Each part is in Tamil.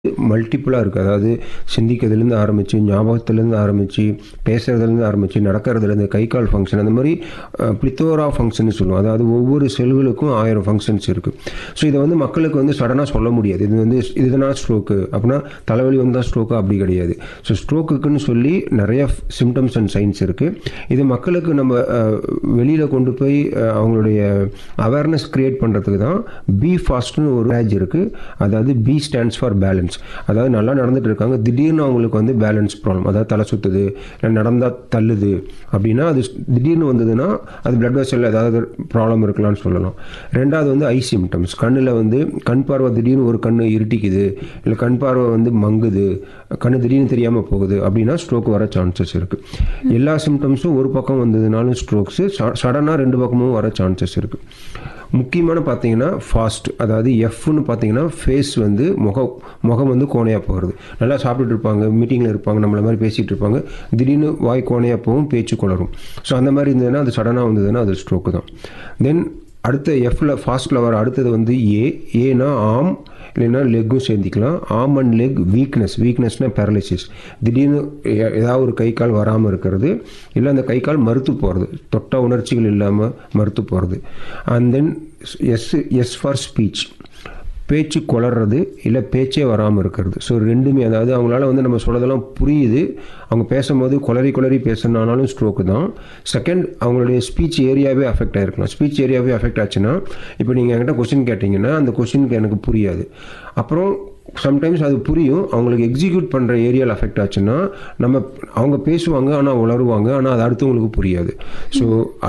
மல்டிப்புளாக இருக்குது அதாவது சிந்திக்கிறதுலேருந்து ஆரம்பித்து ஞாபகத்துலேருந்து ஆரம்பித்து பேசுகிறதுலேருந்து ஆரம்பித்து நடக்கிறதுலேருந்து கை கால் ஃபங்க்ஷன் அந்த மாதிரி பிளித்தோரா ஃபங்க்ஷன் சொல்லுவோம் அதாவது ஒவ்வொரு செல்களுக்கும் ஆயிரம் ஃபங்க்ஷன்ஸ் இருக்குது ஸோ இதை வந்து மக்களுக்கு வந்து சடனாக சொல்ல முடியாது இது வந்து இதுதான் ஸ்ட்ரோக்கு அப்படின்னா தலைவலி வந்தால் ஸ்ட்ரோக்கு அப்படி கிடையாது ஸோ ஸ்ட்ரோக்குக்குன்னு சொல்லி நிறைய சிம்டம்ஸ் அண்ட் சைன்ஸ் இருக்குது இது மக்களுக்கு நம்ம வெளியில் கொண்டு போய் அஹ், அவங்களுடைய அவேர்னஸ் க்ரியேட் பண்ணுறதுக்கு தான் பி ஃபாஸ்ட்னு ஒரு பேஜ் இருக்குது அதாவது பி ஸ்டாண்ட்ஸ் ஃபார் பேலன்ஸ் அதாவது நல்லா நடந்துட்டு இருக்காங்க திடீர்னு அவங்களுக்கு வந்து பேலன்ஸ் ப்ராப்ளம் அதாவது தலை சுற்றுது இல்லை நடந்தால் தள்ளுது அப்படின்னா அது திடீர்னு வந்ததுன்னா அது பிளட் வெசல் ஏதாவது ப்ராப்ளம் இருக்கலாம்னு சொல்லலாம் ரெண்டாவது வந்து ஐ சிம்டம்ஸ் கண்ணில் வந்து கண் பார்வை திடீர்னு ஒரு கண் இருட்டிக்குது இல்லை கண் பார்வை வந்து மங்குது கண்ணு திடீர்னு தெரியாமல் போகுது அப்படின்னா ஸ்ட்ரோக் வர சான்சஸ் இருக்குது எல்லா சிம்டம்ஸும் ஒரு பக்கம் வந்ததுனாலும் ஸ்ட்ரோக்ஸு சடனாக ரெண்டு பக்கமும் வர சான்சஸ் இருக்குது முக்கியமான பார்த்தீங்கன்னா ஃபாஸ்ட் அதாவது எஃப்னு பார்த்தீங்கன்னா ஃபேஸ் வந்து முகம் முகம் வந்து கோணையாக போகிறது நல்லா சாப்பிட்டுட்டு இருப்பாங்க மீட்டிங்கில் இருப்பாங்க நம்மள மாதிரி பேசிகிட்டு இருப்பாங்க திடீர்னு வாய் கோணையாக போகும் பேச்சு குளரும் ஸோ அந்த மாதிரி இருந்ததுன்னா அது சடனாக வந்ததுன்னா அது ஸ்ட்ரோக்கு தான் தென் அடுத்த எஃப்ல ஃபாஸ்ட்டில் வர அடுத்தது வந்து ஏ ஏனா ஆம் இல்லைன்னா லெக்கும் சேர்ந்திக்கலாம் ஆம் அண்ட் லெக் வீக்னஸ் வீக்னஸ்னால் பேரலிசிஸ் திடீர்னு எ- ஏதாவது ஒரு கை கால் வராமல் இருக்கிறது இல்லை அந்த கை கால் மறுத்து போகிறது தொட்ட உணர்ச்சிகள் இல்லாமல் மறுத்து போகிறது and then S S for speech பேச்சு குளறது இல்லை பேச்சே வராமல் இருக்கிறது ஸோ ரெண்டுமே அதாவது அவங்களால வந்து நம்ம சொல்கிறதெல்லாம் புரியுது அவங்க பேசும்போது குளறி குளறி பேசுனாலும் ஸ்ட்ரோக்கு தான் செகண்ட் அவங்களுடைய ஸ்பீச் ஏரியாவே அஃபெக்ட் ஆகிருக்கலாம் ஸ்பீச் ஏரியாவே அஃபெக்ட் ஆச்சுன்னா இப்போ நீங்கள் என்கிட்ட கொஸ்டின் கேட்டிங்கன்னா அந்த கொஸ்டினுக்கு எனக்கு புரியாது அப்புறம் சம்டைம்ஸ் அது புரியும் அவங்களுக்கு எக்ஸிக்யூட் பண்ணுற ஏரியாவில் அஃபெக்ட் ஆச்சுன்னா நம்ம அவங்க பேசுவாங்க ஆனால் உளருவாங்க ஆனால் அது அடுத்தவங்களுக்கு புரியாது ஸோ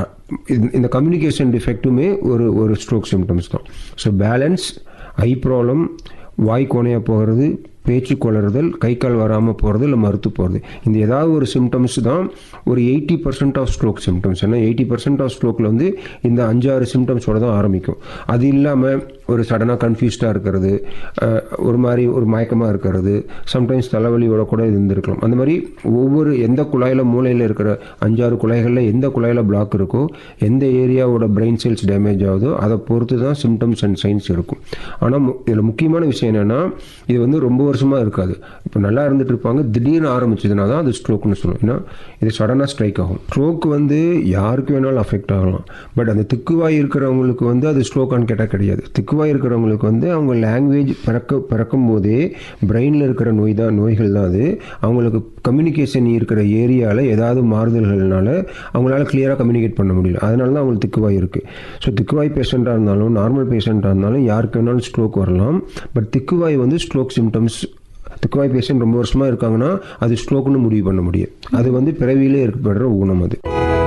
இந்த கம்யூனிகேஷன் டிஃபெக்ட்டுமே ஒரு ஒரு ஸ்ட்ரோக் சிம்டம்ஸ் தான் ஸோ பேலன்ஸ் ஐ ப்ராப்ளம் வாய் கோணையாக போகிறது பேச்சு குளறுதல் கை கால் வராமல் போகிறது இல்லை மறுத்து போகிறது இந்த ஏதாவது ஒரு சிம்டம்ஸ் தான் ஒரு eighty percent of stroke symptoms ஏன்னா எயிட்டி பர்சன்ட் ஆஃப் ஸ்ட்ரோக்கில் வந்து இந்த அஞ்சாறு சிம்டம்ஸோட தான் ஆரம்பிக்கும் அது இல்லாமல் ஒரு சடனாக கன்ஃபியூஸ்டாக இருக்கிறது அஹ், ஒரு மாதிரி ஒரு மயக்கமாக இருக்கிறது சம்டைம்ஸ் தலைவலியோட கூட இது இருந்திருக்கலாம் அந்த மாதிரி ஒவ்வொரு எந்த குழாயில் மூலையில் இருக்கிற அஞ்சாறு குழாய்களில் எந்த குழாயில் பிளாக் இருக்கோ எந்த ஏரியாவோட பிரெயின் செல்ஸ் டேமேஜ் ஆகுதோ அதை பொறுத்து தான் சிம்டம்ஸ் அண்ட் சைன்ஸ் இருக்கும் ஆனால் இதில் முக்கியமான விஷயம் என்னென்னா இது வந்து ரொம்ப வருஷமாக இருக்காது இப்போ நல்லா இருந்துட்டு இருப்பாங்க திடீர்னு ஆரம்பிச்சதுனா தான் அது ஸ்ட்ரோக்னு சொல்லுவோம் ஏன்னா இது சடனாக ஸ்ட்ரைக் ஆகும் ஸ்ட்ரோக் வந்து யாருக்கு வேணாலும் அஃபெக்ட் ஆகலாம் பட் அந்த திக்குவாய் இருக்கிறவங்களுக்கு வந்து அது ஸ்ட்ரோக்கான்னு கேட்டால் கிடையாது திக்குவாய் இருக்கிறவங்களுக்கு வந்து அவங்க லாங்குவேஜ் பிறக்க பிறக்கும் போதே பிரெயினில் இருக்கிற நோய் தான் நோய்கள் தான் அது அவங்களுக்கு கம்யூனிகேஷன் இருக்கிற ஏரியாவில் ஏதாவது மாறுதல்கள்னால அவங்களால கிளியராக கம்யூனிகேட் பண்ண முடியல அதனால தான் அவங்களுக்கு திக்குவாய் இருக்குது ஸோ திக்குவாய் பேஷண்ட்டாக இருந்தாலும் நார்மல் பேஷண்ட்டாக இருந்தாலும் யாருக்கு வேணாலும் ஸ்ட்ரோக் வரலாம் பட் திக்குவாய் வந்து ஸ்ட்ரோக் சிம்டம்ஸ் திக்குவாய் பேஷண்ட் ரொம்ப வருஷமாக இருக்காங்கன்னா அது ஸ்ட்ரோக்னு முடிவு பண்ண முடியும் அது வந்து பிறவியிலே ஏற்படுற ஊனம் அது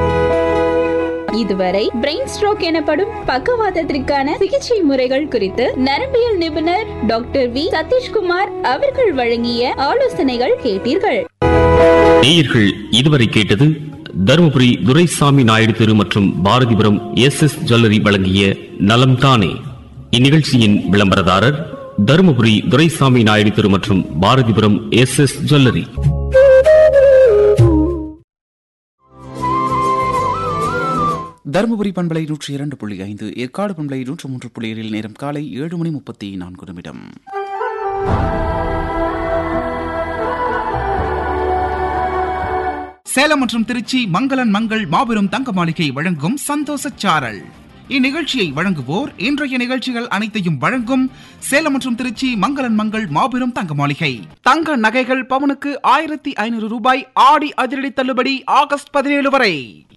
இதுவரை பிரெயின் ஸ்ட்ரோக் எனப்படும் பக்கவாதத்திற்கான சிகிச்சை முறைகள் குறித்து நரம்பியல் நிபுணர் டாக்டர் வி சதீஷ்குமார் அவர்கள் வழங்கிய ஆலோசனைகள் கேட்டீர்கள் நேயர்கள் இதுவரை கேட்டது தருமபுரி துரைசாமி நாயுடு தெரு மற்றும் பாரதிபுரம் எஸ் எஸ் ஜுவல்லரி வழங்கிய நலம் தானே இந்நிகழ்ச்சியின் விளம்பரதாரர் தருமபுரி துரைசாமி நாயுடு தெரு மற்றும் Bharathipuram S S jewellery Dharmapuri பண்பலை நூற்றி இரண்டு புள்ளி ஐந்து ஏற்காடு பண்பலை நூற்று மூன்று புள்ளி ஏழில் நேரம் காலை ஏழு மணி முப்பத்தி நான்கு நிமிடம் சேலம் மற்றும் திருச்சி மங்களன் மங்கள் மாபெரும் தங்க மாளிகை வழங்கும் சந்தோஷ சாரல் இந்நிகழ்ச்சியை வழங்குவோர் இன்றைய நிகழ்ச்சிகள் அனைத்தையும் வழங்கும் சேலம் மற்றும் திருச்சி மங்களன் மங்கள் மாபெரும் தங்க மாளிகை தங்க நகைகள் பவனுக்கு ஆயிரத்தி ஐநூறு ரூபாய் ஆடி அதிரடி தள்ளுபடி ஆகஸ்ட் பதினேழு வரை